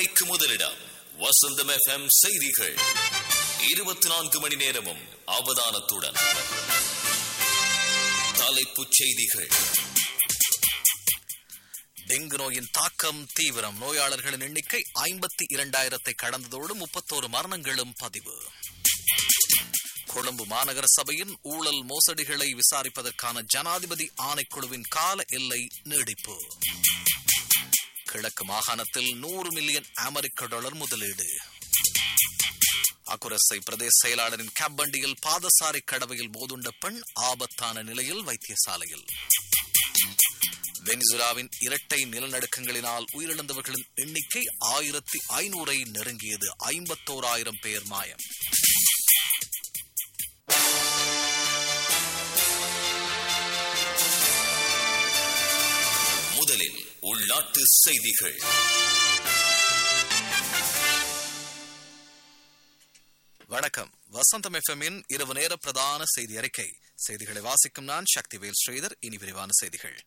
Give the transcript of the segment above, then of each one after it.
மணிக்கு முதலிடம் வசந்தம் எஃப்எம் செய்திகள் இருபத்தி நான்கு மணி நேரமும் அவதானத்துடன் தலைப்புச் செய்திகள் டெங்கு நோயின் தாக்கம் தீவிரம் நோயாளர்களின் எண்ணிக்கை ஐம்பத்தி இரண்டாயிரத்தை கடந்ததோடு முப்பத்தோரு மரணங்களும் பதிவு கொழும்பு மாநகர சபையின் ஊழல் மோசடிகளை விசாரிப்பதற்கான ஜனாதிபதி ஆணைக்குழுவின் கால எல்லை நீடிப்பு கிழக்கு மாகாணத்தில் நூறு மில்லியன் அமெரிக்க டாலர் முதலீடு அக்குரசை பிரதேச செயலாளரின் கேப்பண்டியில் பாதசாரி கடவையில் மோதுண்ட பெண் ஆபத்தான நிலையில் வைத்தியசாலையில் வெனிசுலாவின் இரட்டை நிலநடுக்கங்களினால் உயிரிழந்தவர்களின் எண்ணிக்கை ஆயிரத்தி ஐநூறை நெருங்கியது ஐம்பத்தோராயிரம் பேர் மாயம் முதலில் உள்நாட்டு செய்திகள் வணக்கம் வசந்தம் எஃப்எம்மின் இரவு நேர பிரதான செய்தி அறிக்கை செய்திகளை வாசிக்கும் நான் சக்திவேல் ஸ்ரீதர் இனி விரிவான செய்திகள்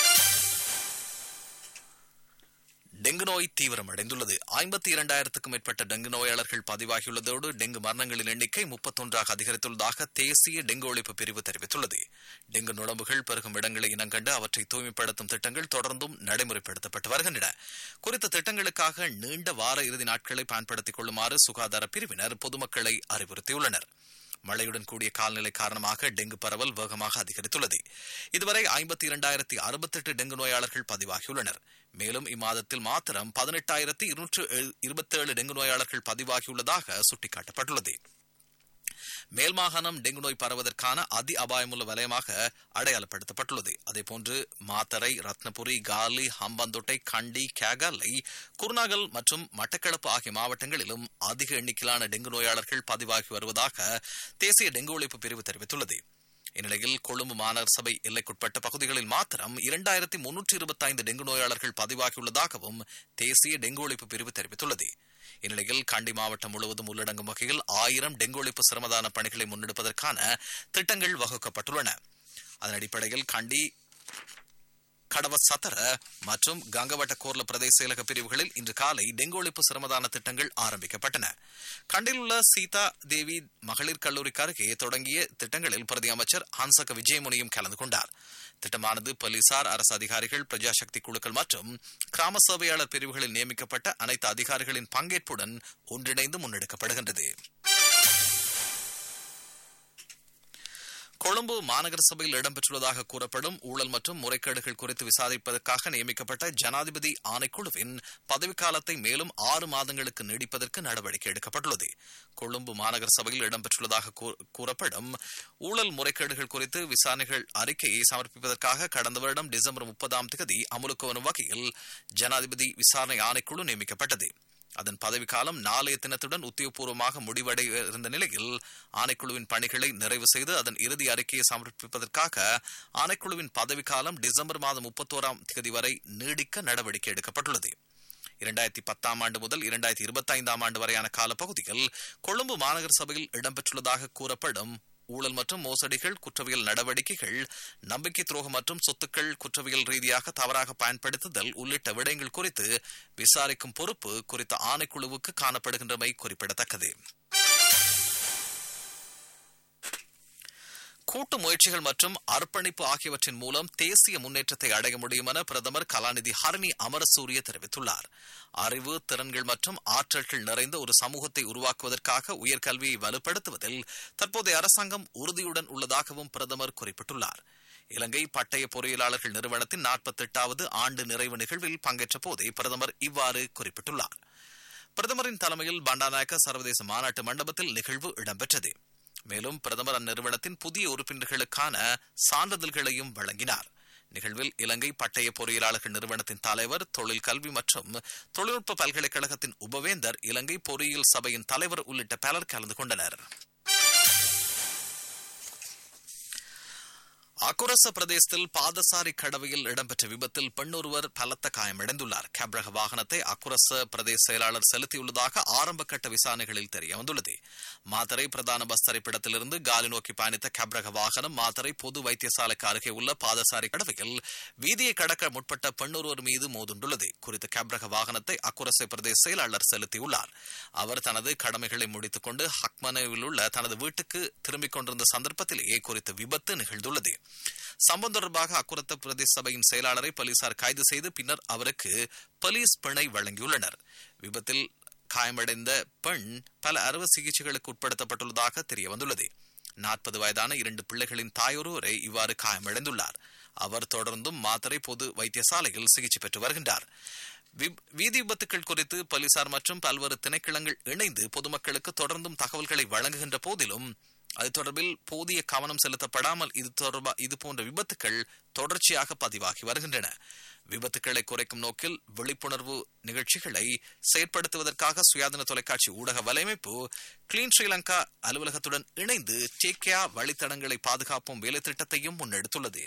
டெங்கு நோய் தீவிரமடைந்துள்ளது ஐம்பத்தி இரண்டாயிரத்துக்கும் மேற்பட்ட டெங்கு நோயாளர்கள் பதிவாகியுள்ளதோடு டெங்கு மரணங்களின் எண்ணிக்கை முப்பத்தொன்றாக அதிகரித்துள்ளதாக தேசிய டெங்கு ஒழிப்பு பிரிவு தெரிவித்துள்ளது டெங்கு நுழம்புகள் பெருகும் இடங்களை இனங்கண்டு அவற்றை தூய்மைப்படுத்தும் திட்டங்கள் தொடர்ந்தும் நடைமுறைப்படுத்தப்பட்டு வருகின்றன குறித்த திட்டங்களுக்காக நீண்ட வார இறுதி நாட்களை பயன்படுத்திக் கொள்ளுமாறு சுகாதார பிரிவினர் பொதுமக்களை அறிவுறுத்தியுள்ளனர் மழையுடன் கூடிய காலநிலை காரணமாக டெங்கு பரவல் வேகமாக அதிகரித்துள்ளது இதுவரை ஐம்பத்தி இரண்டாயிரத்தி அறுபத்தெட்டு டெங்கு நோயாளர்கள் பதிவாகியுள்ளனர் மேலும் இம்மாதத்தில் மாத்திரம் பதினெட்டாயிரத்தி இருநூற்று இருபத்தேழு டெங்கு நோயாளர்கள் பதிவாகியுள்ளதாக சுட்டிக்காட்டப்பட்டுள்ளது மேல் மாகாணம் டெங்கு நோய் பரவதற்கான அதி அபாயமுள்ள வலயமாக அடையாளப்படுத்தப்பட்டுள்ளது அதேபோன்று மாத்தரை ரத்னபுரி காலி ஹம்பந்தோட்டை கண்டி கேகாலை குருநாகல் மற்றும் மட்டக்களப்பு ஆகிய மாவட்டங்களிலும் அதிக எண்ணிக்கையிலான டெங்கு நோயாளர்கள் பதிவாகி வருவதாக தேசிய டெங்கு ஒழிப்பு பிரிவு தெரிவித்துள்ளது இந்நிலையில் கொழும்பு மாநகர சபை எல்லைக்குட்பட்ட பகுதிகளில் மாத்திரம் இரண்டாயிரத்தி முன்னூற்றி இருபத்தி ஐந்து டெங்கு நோயாளர்கள் பதிவாகியுள்ளதாகவும் தேசிய டெங்கு ஒழிப்பு பிரிவு தெரிவித்துள்ளது இந்நிலையில் கண்டி மாவட்டம் முழுவதும் உள்ளடங்கும் வகையில் ஆயிரம் டெங்கு ஒழிப்பு சிரமதான பணிகளை முன்னெடுப்பதற்கான திட்டங்கள் வகுக்கப்பட்டுள்ளன அதன் அடிப்படையில் கண்டி கடவ சத்தர மற்றும் கங்கவட்ட கோர்ல பிரதேச செயலக பிரிவுகளில் இன்று காலை டெங்கு ஒழிப்பு சிரமதான திட்டங்கள் ஆரம்பிக்கப்பட்டன கண்டில் உள்ள சீதா தேவி மகளிர் கல்லூரிக்கு அருகே தொடங்கிய திட்டங்களில் பிரதி அமைச்சர் ஹன்சக விஜயமுனியும் கலந்து கொண்டார் திட்டமானது போலீசார் அரசு அதிகாரிகள் பிரஜாசக்தி குழுக்கள் மற்றும் கிராம சேவையாளர் பிரிவுகளில் நியமிக்கப்பட்ட அனைத்து அதிகாரிகளின் பங்கேற்புடன் ஒன்றிணைந்து முன்னெடுக்கப்படுகின்றது கொழும்பு மாநகர சபையில் இடம்பெற்றுள்ளதாக கூறப்படும் ஊழல் மற்றும் முறைகேடுகள் குறித்து விசாரிப்பதற்காக நியமிக்கப்பட்ட ஜனாதிபதி ஆணைக்குழுவின் பதவிக்காலத்தை மேலும் ஆறு மாதங்களுக்கு நீடிப்பதற்கு நடவடிக்கை எடுக்கப்பட்டுள்ளது கொழும்பு மாநகர சபையில் இடம்பெற்றுள்ளதாக கூறப்படும் ஊழல் முறைகேடுகள் குறித்து விசாரணைகள் அறிக்கையை சமர்ப்பிப்பதற்காக கடந்த வருடம் டிசம்பர் முப்பதாம் தேதி அமலுக்கு வரும் வகையில் ஜனாதிபதி விசாரணை ஆணைக்குழு நியமிக்கப்பட்டது அதன் பதவிக்காலம் நாளைய தினத்துடன் உத்தியோகபூர்வமாக முடிவடைய இருந்த நிலையில் ஆணைக்குழுவின் பணிகளை நிறைவு செய்து அதன் இறுதி அறிக்கையை சமர்ப்பிப்பதற்காக ஆணைக்குழுவின் பதவிக்காலம் டிசம்பர் மாதம் முப்பத்தோராம் தேதி வரை நீடிக்க நடவடிக்கை எடுக்கப்பட்டுள்ளது இரண்டாயிரத்தி பத்தாம் ஆண்டு முதல் இரண்டாயிரத்தி இருபத்தி ஐந்தாம் ஆண்டு வரையான காலப்பகுதியில் கொழும்பு மாநகர சபையில் இடம்பெற்றுள்ளதாக கூறப்படும் ஊழல் மற்றும் மோசடிகள் குற்றவியல் நடவடிக்கைகள் நம்பிக்கை துரோகம் மற்றும் சொத்துக்கள் குற்றவியல் ரீதியாக தவறாக பயன்படுத்துதல் உள்ளிட்ட விடயங்கள் குறித்து விசாரிக்கும் பொறுப்பு குறித்த ஆணைக்குழுவுக்கு காணப்படுகின்றமை குறிப்பிடத்தக்கது கூட்டு முயற்சிகள் மற்றும் அர்ப்பணிப்பு ஆகியவற்றின் மூலம் தேசிய முன்னேற்றத்தை அடைய முடியும் என பிரதமர் கலாநிதி ஹரணி அமரசூரிய தெரிவித்துள்ளார் அறிவு திறன்கள் மற்றும் ஆற்றல்கள் நிறைந்த ஒரு சமூகத்தை உருவாக்குவதற்காக உயர்கல்வியை வலுப்படுத்துவதில் தற்போதைய அரசாங்கம் உறுதியுடன் உள்ளதாகவும் பிரதமர் குறிப்பிட்டுள்ளார் இலங்கை பட்டய பொறியியலாளர்கள் நிறுவனத்தின் நாற்பத்தி எட்டாவது ஆண்டு நிறைவு நிகழ்வில் பங்கேற்ற போதே பிரதமர் இவ்வாறு குறிப்பிட்டுள்ளார் பிரதமரின் தலைமையில் பண்டாநாயக்க சர்வதேச மாநாட்டு மண்டபத்தில் நிகழ்வு இடம்பெற்றது மேலும் பிரதமர் அந்நிறுவனத்தின் புதிய உறுப்பினர்களுக்கான சான்றிதழ்களையும் வழங்கினார் நிகழ்வில் இலங்கை பட்டய பொறியியலாளர்கள் நிறுவனத்தின் தலைவர் தொழில் கல்வி மற்றும் தொழில்நுட்ப பல்கலைக்கழகத்தின் உபவேந்தர் இலங்கை பொறியியல் சபையின் தலைவர் உள்ளிட்ட பலர் கலந்து கொண்டனர் அக்குரச பிரதேசத்தில் பாதசாரி கடவையில் இடம்பெற்ற விபத்தில் பெண்ணொருவர் பலத்த காயமடைந்துள்ளார் கேப்ரக வாகனத்தை அக்குரச பிரதேச செயலாளர் செலுத்தியுள்ளதாக ஆரம்ப கட்ட விசாரணைகளில் தெரிய வந்துள்ளது மாத்தரை பிரதான பஸ் தரிப்பிடத்திலிருந்து காலி நோக்கி பயணித்த கேப்ரக வாகனம் மாத்தரை பொது வைத்தியசாலைக்கு அருகே உள்ள பாதசாரி கடவையில் வீதியை கடக்க முற்பட்ட பெண்ணொருவர் மீது மோதுண்டுள்ளது குறித்த கேப்ரக வாகனத்தை அக்குரசை பிரதேச செயலாளர் செலுத்தியுள்ளார் அவர் தனது கடமைகளை முடித்துக் கொண்டு ஹக்மனைவில் உள்ள தனது வீட்டுக்கு திரும்பிக் கொண்டிருந்த சந்தர்ப்பத்திலேயே குறித்த விபத்து நிகழ்ந்துள்ளது சம்பவம் தொடர்பாக அக்குரத்த பிரதேச சபையின் செயலாளரை போலீசார் கைது செய்து பின்னர் அவருக்கு போலீஸ் பிணை வழங்கியுள்ளனர் விபத்தில் காயமடைந்த பெண் பல அறுவை சிகிச்சைகளுக்கு உட்படுத்தப்பட்டுள்ளதாக தெரிய வந்துள்ளது நாற்பது வயதான இரண்டு பிள்ளைகளின் தாயொருவரை இவ்வாறு காயமடைந்துள்ளார் அவர் தொடர்ந்தும் மாத்தரை பொது வைத்தியசாலையில் சிகிச்சை பெற்று வருகின்றார் வீதி விபத்துக்கள் குறித்து போலீசார் மற்றும் பல்வேறு திணைக்களங்கள் இணைந்து பொதுமக்களுக்கு தொடர்ந்தும் தகவல்களை வழங்குகின்ற போதிலும் அது தொடர்பில் போதிய கவனம் செலுத்தப்படாமல் இது தொடர்பா இது போன்ற விபத்துக்கள் தொடர்ச்சியாக பதிவாகி வருகின்றன விபத்துக்களை குறைக்கும் நோக்கில் விழிப்புணர்வு நிகழ்ச்சிகளை செயற்படுத்துவதற்காக சுயாதீன தொலைக்காட்சி ஊடக வலையமைப்பு கிளீன் ஸ்ரீலங்கா அலுவலகத்துடன் இணைந்து சேக்கியா வழித்தடங்களை பாதுகாப்பும் வேலை திட்டத்தையும் முன்னெடுத்துள்ளது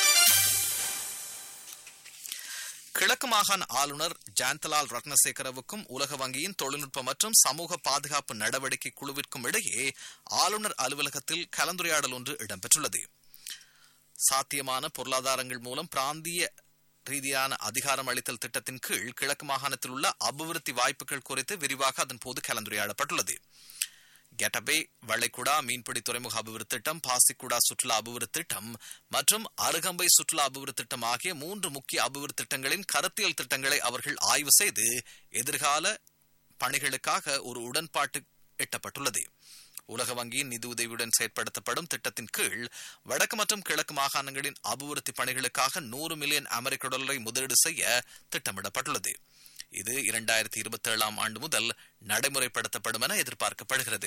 கிழக்கு மாகாண ஆளுநர் ஜாந்தலால் ரத்னசேகரவுக்கும் உலக வங்கியின் தொழில்நுட்ப மற்றும் சமூக பாதுகாப்பு நடவடிக்கை குழுவிற்கும் இடையே ஆளுநர் அலுவலகத்தில் கலந்துரையாடல் ஒன்று இடம்பெற்றுள்ளது சாத்தியமான பொருளாதாரங்கள் மூலம் பிராந்திய ரீதியான அதிகாரம் அளித்தல் திட்டத்தின் கீழ் கிழக்கு மாகாணத்தில் உள்ள அபிவிருத்தி வாய்ப்புகள் குறித்து விரிவாக அதன் போது கலந்துரையாடப்பட்டுள்ளது கெட்டபே வளைகுடா மீன்பிடி துறைமுக அபிவிருத்தி திட்டம் பாசிக்குடா சுற்றுலா அபிவிருத்தி திட்டம் மற்றும் அருகம்பை சுற்றுலா அபிவிருத்தி திட்டம் ஆகிய மூன்று முக்கிய அபிவிருத்தி திட்டங்களின் கருத்தியல் திட்டங்களை அவர்கள் ஆய்வு செய்து எதிர்கால பணிகளுக்காக ஒரு உடன்பாட்டு எட்டப்பட்டுள்ளது உலக வங்கியின் நிதி உதவியுடன் செயற்படுத்தப்படும் திட்டத்தின் கீழ் வடக்கு மற்றும் கிழக்கு மாகாணங்களின் அபிவிருத்தி பணிகளுக்காக நூறு மில்லியன் அமெரிக்க டாலரை முதலீடு செய்ய திட்டமிடப்பட்டுள்ளது இது இரண்டாயிரத்தி இருபத்தி ஏழாம் ஆண்டு முதல் நடைமுறைப்படுத்தப்படும் என எதிர்பார்க்கப்படுகிறது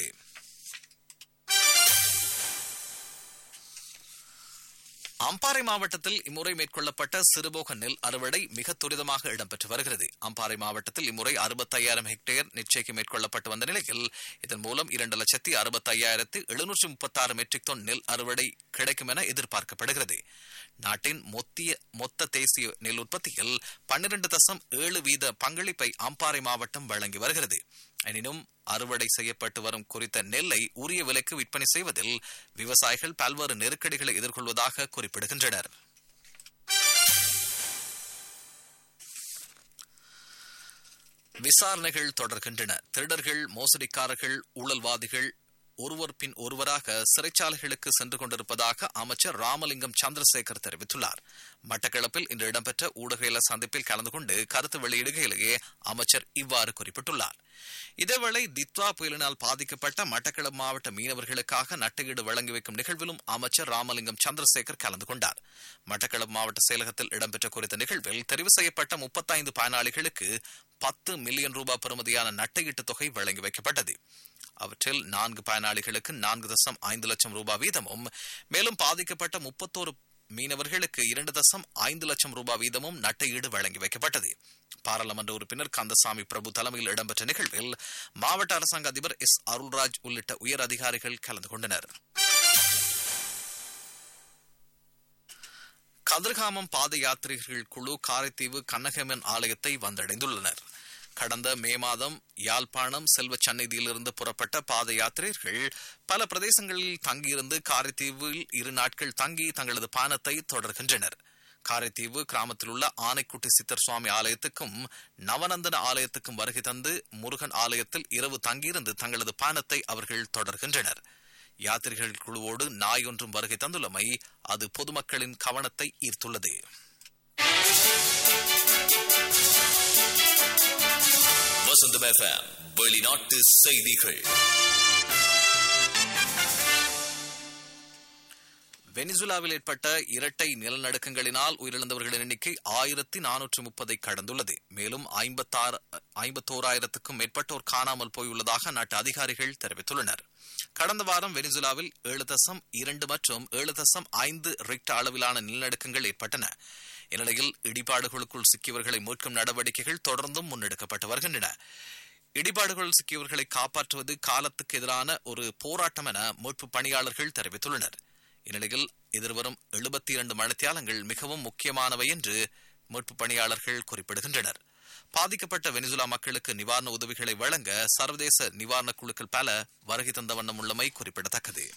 அம்பாறை மாவட்டத்தில் இம்முறை மேற்கொள்ளப்பட்ட சிறுபோக நெல் அறுவடை மிக துரிதமாக இடம்பெற்று வருகிறது அம்பாறை மாவட்டத்தில் இம்முறை அறுபத்தையாயிரம் ஹெக்டேர் நிச்சயிக்கு மேற்கொள்ளப்பட்டு வந்த நிலையில் இதன் மூலம் இரண்டு லட்சத்தி அறுபத்தையாயிரத்து எழுநூற்றி முப்பத்தாறு மெட்ரிக் டன் நெல் அறுவடை கிடைக்கும் என எதிர்பார்க்கப்படுகிறது நாட்டின் மொத்திய மொத்த தேசிய நெல் உற்பத்தியில் பன்னிரண்டு தசம் ஏழு வீத பங்களிப்பை அம்பாறை மாவட்டம் வழங்கி வருகிறது எனினும் அறுவடை செய்யப்பட்டு வரும் குறித்த நெல்லை உரிய விலைக்கு விற்பனை செய்வதில் விவசாயிகள் பல்வேறு நெருக்கடிகளை எதிர்கொள்வதாக குறிப்பிடுகின்றனர் விசாரணைகள் தொடர்கின்றன திருடர்கள் மோசடிக்காரர்கள் ஊழல்வாதிகள் ஒருவர் பின் ஒருவராக சிறைச்சாலைகளுக்கு சென்று கொண்டிருப்பதாக அமைச்சர் ராமலிங்கம் சந்திரசேகர் தெரிவித்துள்ளார் மட்டக்களப்பில் இன்று இடம்பெற்ற ஊடக சந்திப்பில் கலந்து கொண்டு கருத்து வெளியிடுகையிலேயே அமைச்சர் இவ்வாறு குறிப்பிட்டுள்ளார் இதேவேளை தித்வா புயலினால் பாதிக்கப்பட்ட மட்டக்களப்பு மாவட்ட மீனவர்களுக்காக நட்டையீடு வழங்கி வைக்கும் நிகழ்விலும் அமைச்சர் ராமலிங்கம் சந்திரசேகர் கலந்து கொண்டார் மட்டக்களப்பு மாவட்ட செயலகத்தில் இடம்பெற்ற குறித்த நிகழ்வில் தெரிவு செய்யப்பட்ட முப்பத்தைந்து பயனாளிகளுக்கு பத்து மில்லியன் ரூபாய் பெறுமதியான நட்டையீட்டு தொகை வழங்கி வைக்கப்பட்டது அவற்றில் நான்கு பயனாளிகளுக்கு நான்கு தசம் ஐந்து லட்சம் ரூபாய் வீதமும் மேலும் பாதிக்கப்பட்ட முப்பத்தோரு மீனவர்களுக்கு இரண்டு தசம் ஐந்து லட்சம் ரூபாய் வீதமும் நட்டையீடு வழங்கி வைக்கப்பட்டது பாராளுமன்ற உறுப்பினர் கந்தசாமி பிரபு தலைமையில் இடம்பெற்ற நிகழ்வில் மாவட்ட அரசாங்க அதிபர் எஸ் அருள்ராஜ் உள்ளிட்ட உயர் அதிகாரிகள் கலந்து கொண்டனர் கதிர்காமம் பாத யாத்ரீகர்கள் குழு காரைத்தீவு கண்ணகமன் ஆலயத்தை வந்தடைந்துள்ளனர் கடந்த மே மாதம் யாழ்ப்பாணம் செல்வ சந்நிதியிலிருந்து புறப்பட்ட பாத யாத்திரையர்கள் பல பிரதேசங்களில் தங்கியிருந்து காரைத்தீவில் இரு நாட்கள் தங்கி தங்களது பானத்தை தொடர்கின்றனர் காரைத்தீவு கிராமத்தில் உள்ள ஆனைக்குட்டி சித்தர் சுவாமி ஆலயத்துக்கும் நவநந்தன ஆலயத்துக்கும் வருகை தந்து முருகன் ஆலயத்தில் இரவு தங்கியிருந்து தங்களது பானத்தை அவர்கள் தொடர்கின்றனர் யாத்திரிகள் குழுவோடு நாய் ஒன்றும் வருகை தந்துள்ளமை அது பொதுமக்களின் கவனத்தை ஈர்த்துள்ளது வசந்தம் எஃப்எம் வெளிநாட்டு செய்திகள் வெனிசுலாவில் ஏற்பட்ட இரட்டை நிலநடுக்கங்களினால் உயிரிழந்தவர்களின் எண்ணிக்கை ஆயிரத்தி நானூற்று முப்பதை கடந்துள்ளது மேலும் ஐம்பத்தாறு ஐம்பத்தோராயிரத்துக்கும் மேற்பட்டோர் காணாமல் போயுள்ளதாக அந்நாட்டு அதிகாரிகள் தெரிவித்துள்ளனர் கடந்த வாரம் வெனிசுலாவில் ஏழு தசம் இரண்டு மற்றும் ஏழு தசம் ஐந்து ரிக்டர் அளவிலான நிலநடுக்கங்கள் ஏற்பட்டன இந்நிலையில் இடிபாடுகளுக்குள் சிக்கியவர்களை மீட்கும் நடவடிக்கைகள் தொடர்ந்தும் முன்னெடுக்கப்பட்டு வருகின்றன இடிபாடுகள் சிக்கியவர்களை காப்பாற்றுவது காலத்துக்கு எதிரான ஒரு போராட்டம் என மீட்பு பணியாளர்கள் தெரிவித்துள்ளனர் இந்நிலையில் எதிர்வரும் எழுபத்தி இரண்டு மணித்தியாலங்கள் மிகவும் முக்கியமானவை என்று மீட்பு பணியாளர்கள் குறிப்பிடுகின்றனர் பாதிக்கப்பட்ட வெனிசுலா மக்களுக்கு நிவாரண உதவிகளை வழங்க சர்வதேச நிவாரண குழுக்கள் பல வருகை தந்த வண்ணம் உள்ளமை குறிப்பிடத்தக்கது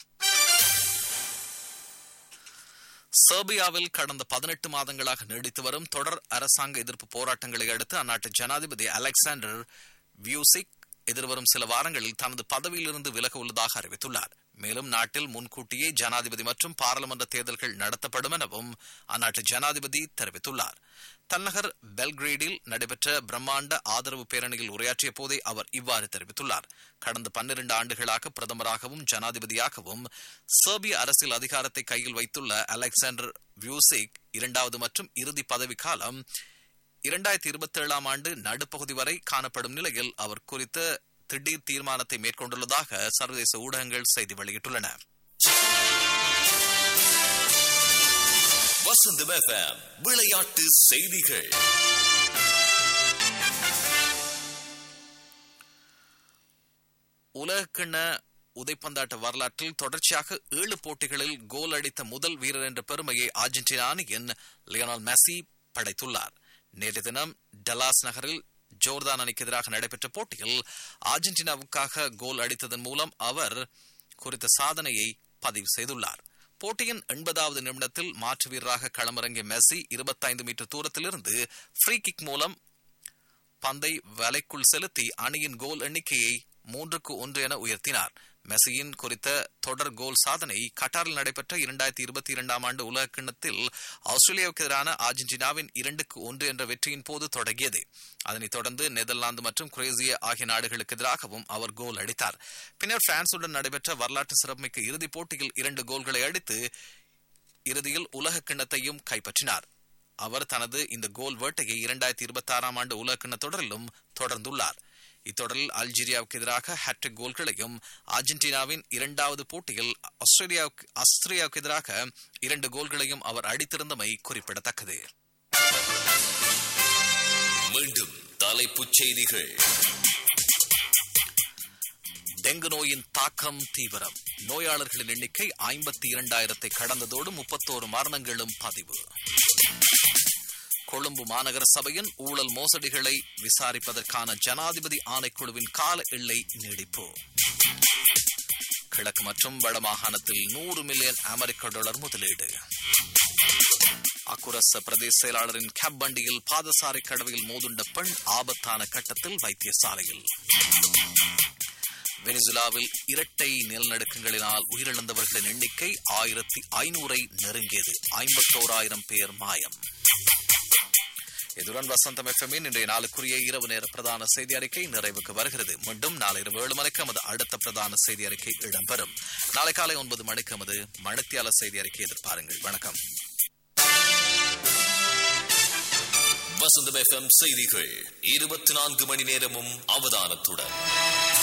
செர்பியாவில் கடந்த பதினெட்டு மாதங்களாக நீடித்து வரும் தொடர் அரசாங்க எதிர்ப்பு போராட்டங்களை அடுத்து அந்நாட்டு ஜனாதிபதி அலெக்சாண்டர் வியூசிக் எதிர்வரும் சில வாரங்களில் தனது பதவியிலிருந்து விலக உள்ளதாக அறிவித்துள்ளார் மேலும் நாட்டில் முன்கூட்டியே ஜனாதிபதி மற்றும் பாராளுமன்ற தேர்தல்கள் நடத்தப்படும் எனவும் அந்நாட்டு ஜனாதிபதி தெரிவித்துள்ளார் தலைநகர் பெல்கிரேடில் நடைபெற்ற பிரம்மாண்ட ஆதரவு பேரணியில் உரையாற்றிய போதே அவர் இவ்வாறு தெரிவித்துள்ளார் கடந்த பன்னிரண்டு ஆண்டுகளாக பிரதமராகவும் ஜனாதிபதியாகவும் செர்பிய அரசியல் அதிகாரத்தை கையில் வைத்துள்ள அலெக்சாண்டர் வியூசிக் இரண்டாவது மற்றும் இறுதி பதவிக்காலம் இரண்டாயிரத்தி இருபத்தி ஏழாம் ஆண்டு நடுப்பகுதி வரை காணப்படும் நிலையில் அவர் குறித்த திடீர் தீர்மானத்தை மேற்கொண்டுள்ளதாக சர்வதேச ஊடகங்கள் செய்தி வெளியிட்டுள்ளன வசந்தம் எஃப்எம் விளையாட்டு செய்திகள் உலகக்கிண்ண உதைப்பந்தாட்ட வரலாற்றில் தொடர்ச்சியாக ஏழு போட்டிகளில் கோல் அடித்த முதல் வீரர் என்ற பெருமையை அர்ஜென்டினா அணியின் லியோனல் மெஸ்ஸி படைத்துள்ளார் நேற்று தினம் டலாஸ் நகரில் ஜோர்தான் அணிக்கு எதிராக நடைபெற்ற போட்டியில் அர்ஜென்டினாவுக்காக கோல் அடித்ததன் மூலம் அவர் குறித்த சாதனையை பதிவு செய்துள்ளார் போட்டியின் எண்பதாவது நிமிடத்தில் மாற்று வீரராக களமிறங்கிய மெஸ்ஸி இருபத்தைந்து மீட்டர் தூரத்திலிருந்து ஃப்ரீ கிக் மூலம் பந்தை வலைக்குள் செலுத்தி அணியின் கோல் எண்ணிக்கையை மூன்றுக்கு ஒன்று என உயர்த்தினார் மெஸ்ஸியின் குறித்த தொடர் கோல் சாதனை கட்டாரில் நடைபெற்ற இரண்டாயிரத்தி இருபத்தி இரண்டாம் ஆண்டு உலக கிண்ணத்தில் ஆஸ்திரேலியாவுக்கு எதிரான அர்ஜென்டினாவின் இரண்டுக்கு ஒன்று என்ற வெற்றியின் போது தொடங்கியது அதனைத் தொடர்ந்து நெதர்லாந்து மற்றும் குரேசியா ஆகிய நாடுகளுக்கு எதிராகவும் அவர் கோல் அடித்தார் பின்னர் பிரான்சுடன் நடைபெற்ற வரலாற்று சிறப்புமிக்க இறுதிப் போட்டியில் இரண்டு கோல்களை அடித்து இறுதியில் உலக கிண்ணத்தையும் கைப்பற்றினார் அவர் தனது இந்த கோல் வேட்டையை இரண்டாயிரத்தி இருபத்தி ஆறாம் ஆண்டு உலகக்கிண்ண தொடரிலும் தொடர்ந்துள்ளார் இத்தொடரில் அல்ஜீரியாவுக்கு எதிராக ஹேட்ரிக் கோல்களையும் அர்ஜென்டினாவின் இரண்டாவது போட்டியில் ஆஸ்திரேலியாவுக்கு ஆஸ்திரேலியாவுக்கு எதிராக இரண்டு கோல்களையும் அவர் அடித்திருந்தமை குறிப்பிடத்தக்கது மீண்டும் தலைப்புச் செய்திகள் டெங்கு நோயின் தாக்கம் தீவிரம் நோயாளர்களின் எண்ணிக்கை ஐம்பத்தி இரண்டாயிரத்தை கடந்ததோடு முப்பத்தோரு மரணங்களும் பதிவு கொழும்பு மாநகர சபையின் ஊழல் மோசடிகளை விசாரிப்பதற்கான ஜனாதிபதி ஆணைக்குழுவின் கால எல்லை நீடிப்பு கிழக்கு மற்றும் வடமாகாணத்தில் நூறு மில்லியன் அமெரிக்க டாலர் முதலீடு அக்குரச பிரதேச செயலாளரின் கேப் வண்டியில் பாதசாரி கடவையில் மோதுண்ட பெண் ஆபத்தான கட்டத்தில் வைத்தியசாலையில் வெனிசுலாவில் இரட்டை நிலநடுக்கங்களினால் உயிரிழந்தவர்களின் எண்ணிக்கை ஆயிரத்தி ஐநூறை நெருங்கியது ஐம்பத்தோராயிரம் பேர் மாயம் இதுடன் வசந்தம் எஃப்எம்மின் இன்றைய நாளுக்குரிய இரவு நேர பிரதான செய்தி அறிக்கை நிறைவுக்கு வருகிறது மீண்டும் நாளை இரவு ஏழு மணிக்கு நமது அடுத்த பிரதான செய்தி அறிக்கை இடம்பெறும் நாளை காலை ஒன்பது மணிக்கு நமது மணித்தியால செய்தி அறிக்கை எதிர்பாருங்கள் வணக்கம் வசந்தம் எஃப்எம் செய்திகள் இருபத்தி நான்கு மணி நேரமும் அவதானத்துடன்